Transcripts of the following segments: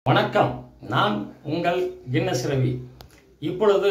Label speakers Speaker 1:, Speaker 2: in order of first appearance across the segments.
Speaker 1: வணக்கம் நான் உங்கள் கின்னஸ் ரவி இப்பொழுது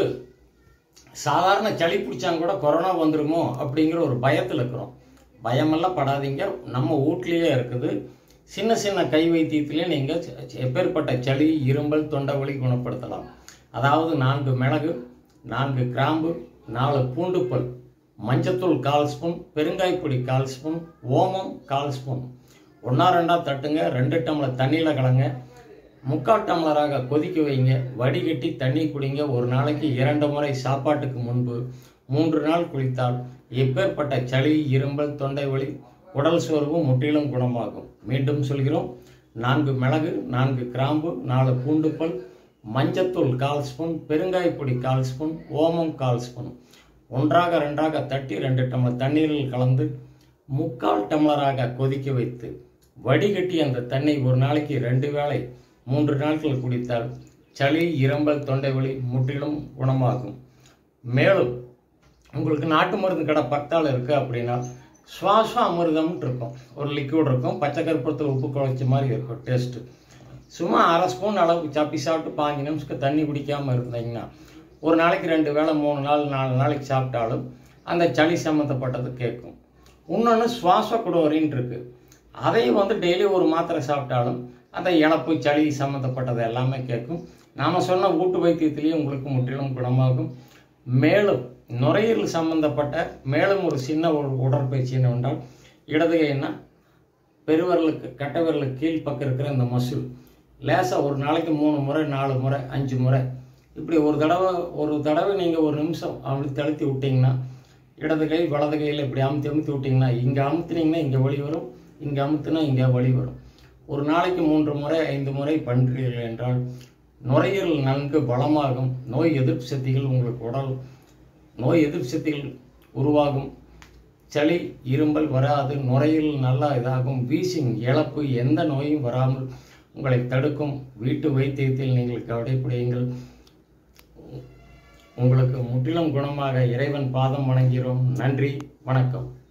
Speaker 1: சாதாரண சளி பிடிச்சாங்க கூட கொரோனா வந்துருமோ அப்படிங்கிற ஒரு பயத்தில் இருக்கிறோம் பயமெல்லாம் படாதீங்க நம்ம வீட்லேயே இருக்குது சின்ன சின்ன கை வைத்தியத்திலே நீங்கள் எப்பேற்பட்ட சளி இரும்பல் தொண்டை குணப்படுத்தலாம் அதாவது நான்கு மிளகு நான்கு கிராம்பு நாலு பூண்டுப்பல் மஞ்சத்தூள் கால் ஸ்பூன் பெருங்காயப்பொடி கால் ஸ்பூன் ஓமம் கால் ஸ்பூன் ஒன்றா ரெண்டா தட்டுங்க ரெண்டு டம்ளர் தண்ணியில் கலங்க முக்கால் டம்ளராக கொதிக்க வைங்க வடிகட்டி தண்ணி குடிங்க ஒரு நாளைக்கு இரண்டு முறை சாப்பாட்டுக்கு முன்பு மூன்று நாள் குளித்தால் எப்பேற்பட்ட சளி இரும்பல் தொண்டை வலி உடல் சோர்வு முற்றிலும் குணமாகும் மீண்டும் சொல்கிறோம் நான்கு மிளகு நான்கு கிராம்பு நாலு பூண்டுப்பல் மஞ்சத்தூள் கால் ஸ்பூன் பெருங்காயப்பொடி கால் ஸ்பூன் ஓமம் கால் ஸ்பூன் ஒன்றாக ரெண்டாக தட்டி ரெண்டு டம்ளர் தண்ணீரில் கலந்து முக்கால் டம்ளராக கொதிக்க வைத்து வடிகட்டி அந்த தண்ணி ஒரு நாளைக்கு ரெண்டு வேளை மூன்று நாட்கள் குடித்தால் சளி இரும்பல் தொண்டை வலி முற்றிலும் குணமாகும் மேலும் உங்களுக்கு நாட்டு மருந்து கடை பக்கத்தால் இருக்குது அப்படின்னா சுவாச அமிர்தம்னு இருக்கும் ஒரு லிக்விட் இருக்கும் பச்சை கருப்பத்தில் உப்பு குழைச்ச மாதிரி இருக்கும் டேஸ்ட்டு சும்மா அரை ஸ்பூன் அளவுக்கு சப்பி சாப்பிட்டு பாஞ்சு நிமிஷத்துக்கு தண்ணி குடிக்காமல் இருந்தீங்கன்னா ஒரு நாளைக்கு ரெண்டு வேளை மூணு நாள் நாலு நாளைக்கு சாப்பிட்டாலும் அந்த சளி சம்மந்தப்பட்டது கேட்கும் இன்னொன்று சுவாச குடவரின்னு இருக்குது அதையும் வந்து டெய்லி ஒரு மாத்திரை சாப்பிட்டாலும் அந்த இழப்பு சளி சம்மந்தப்பட்டது எல்லாமே கேட்கும் நாம் சொன்ன வீட்டு வைத்தியத்திலேயே உங்களுக்கு முற்றிலும் குணமாகும் மேலும் நுரையீரல் சம்பந்தப்பட்ட மேலும் ஒரு சின்ன ஒரு உடற்பயிற்சி என்னவென்றால் இடது கைன்னா பெருவிரலுக்கு கட்டை விரலுக்கு கீழ் பக்கம் இருக்கிற இந்த மசில் லேசாக ஒரு நாளைக்கு மூணு முறை நாலு முறை அஞ்சு முறை இப்படி ஒரு தடவை ஒரு தடவை நீங்கள் ஒரு நிமிஷம் அப்படி தழுத்தி விட்டிங்கன்னா இடது கை வலது கையில் இப்படி அமுத்தி அமுத்தி விட்டிங்கன்னா இங்கே அமுத்துனீங்கன்னா இங்கே வலி வரும் இங்கே அமுத்துனா இங்கே வலி வரும் ஒரு நாளைக்கு மூன்று முறை ஐந்து முறை பண்ணுறீர்கள் என்றால் நுரையீரல் நன்கு பலமாகும் நோய் எதிர்ப்பு சக்திகள் உங்களுக்கு உடல் நோய் எதிர்ப்பு சக்திகள் உருவாகும் சளி இரும்பல் வராது நுரையீரல் நல்லா இதாகும் வீசிங் இழப்பு எந்த நோயும் வராமல் உங்களை தடுக்கும் வீட்டு வைத்தியத்தில் நீங்கள் கடைப்பிடியுங்கள் உங்களுக்கு முற்றிலும் குணமாக இறைவன் பாதம் வணங்குகிறோம் நன்றி வணக்கம்